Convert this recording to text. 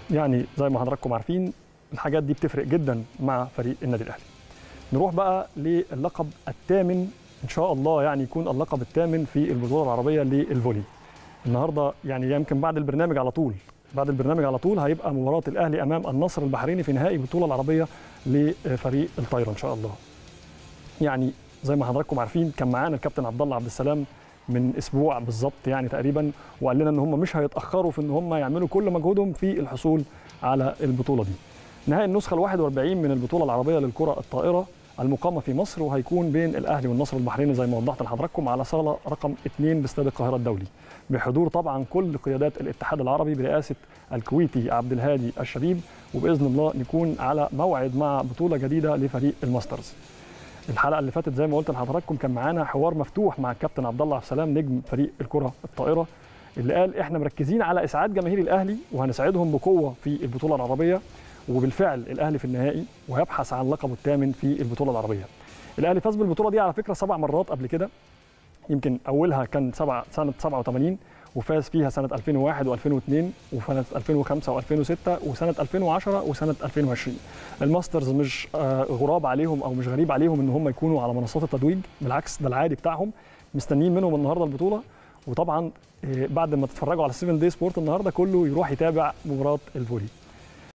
يعني زي ما حضراتكم عارفين الحاجات دي بتفرق جدا مع فريق النادي الاهلي نروح بقى للقب الثامن ان شاء الله يعني يكون اللقب الثامن في البطوله العربيه للفولي النهارده يعني يمكن بعد البرنامج على طول بعد البرنامج على طول هيبقى مباراه الاهلي امام النصر البحريني في نهائي البطوله العربيه لفريق الطايره ان شاء الله يعني زي ما حضراتكم عارفين كان معانا الكابتن عبد الله عبد السلام من اسبوع بالظبط يعني تقريبا وقال لنا ان هم مش هيتاخروا في ان هم يعملوا كل مجهودهم في الحصول على البطوله دي. نهائي النسخه ال 41 من البطوله العربيه للكره الطائره المقامه في مصر وهيكون بين الاهلي والنصر البحريني زي ما وضحت لحضراتكم على صاله رقم 2 باستاد القاهره الدولي. بحضور طبعا كل قيادات الاتحاد العربي برئاسه الكويتي عبد الهادي الشبيب وباذن الله نكون على موعد مع بطوله جديده لفريق الماسترز. الحلقه اللي فاتت زي ما قلت لحضراتكم كان معانا حوار مفتوح مع الكابتن عبد الله عبد السلام نجم فريق الكره الطائره اللي قال احنا مركزين على اسعاد جماهير الاهلي وهنساعدهم بقوه في البطوله العربيه وبالفعل الاهلي في النهائي ويبحث عن لقبه الثامن في البطوله العربيه. الاهلي فاز بالبطوله دي على فكره سبع مرات قبل كده يمكن اولها كان سبع سنه 87 وفاز فيها سنه 2001 و2002 وسنه 2005 و2006 وسنه 2010 وسنه 2020 الماسترز مش غراب عليهم او مش غريب عليهم ان هم يكونوا على منصات التتويج بالعكس ده العادي بتاعهم مستنيين منهم النهارده البطوله وطبعا بعد ما تتفرجوا على 7 دي سبورت النهارده كله يروح يتابع مباراه الفولي